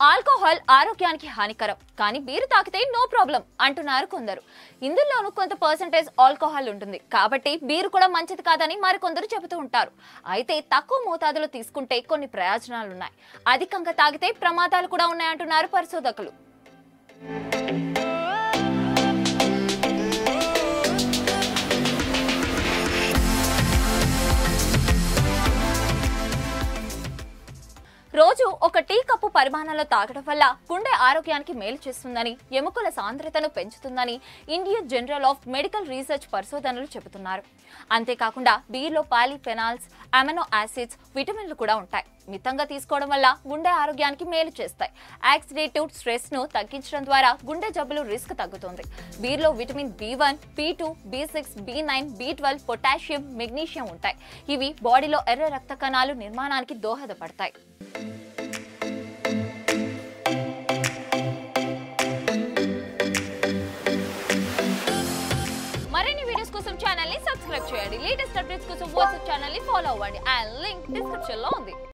alcohol ఆరోగ్యానికి హానికరం కానీ బీరు తాగితే నో ప్రాబ్లం అంటున్నారు కొందరు ఇందులోనూ కొంత పర్సంటేజ్ ఆల్కహాల్ ఉంటుంది కాబట్టి బీరు కూడా మంచిది కాదని మరికొందరు చెబుతూ ఉంటారు అయితే తక్కువ మోతాదులో తీసుకుంటే కొన్ని ప్రయోజనాలున్నాయి అధికంగా తాగితే ప్రమాదాలు కూడా ఉన్నాయంటున్నారు పరిశోధకులు రోజు ఒక టీ కప్పు పరిమాణంలో తాగడం వల్ల గుండె ఆరోగ్యానికి మేలు చేస్తుందని ఎముకల సాంద్రతను పెంచుతుందని Indian general of medical research పరిశోధనలు చెబుతున్నారు అంతేకాకుండా బీర్లో పాలిఫెనాల్స్ అమెనో యాసిడ్స్ విటమిన్లు కూడా ఉంటాయి మితంగా తీసుకోవడం వల్ల గుండె ఆరోగ్యానికి మేలు చేస్తాయి యాక్సిడేటివ్ స్ట్రెస్ ను తగ్గించడం ద్వారా గుండె జబ్బులు రిస్క్ తగ్గుతుంది బీర్లో vitamin B one B two B six B nine B twelve potassium magnesium ఉంటాయి ఇవి బాడీలో ఎర్ర రక్త కణాలు నిర్మాణానికి దోహదపడతాయి మరిన్ని వీడియోస్ కోసం ఛానల్ ని సబ్స్క్రైబ్ చేయండి లేటెస్ట్ అప్డేట్స్ కోసం వాట్సాప్ ఛానల్ ని ఫాలో అవ్వండి అండ్ లింక్ డిస్క్రిప్షన్ లో ఉంది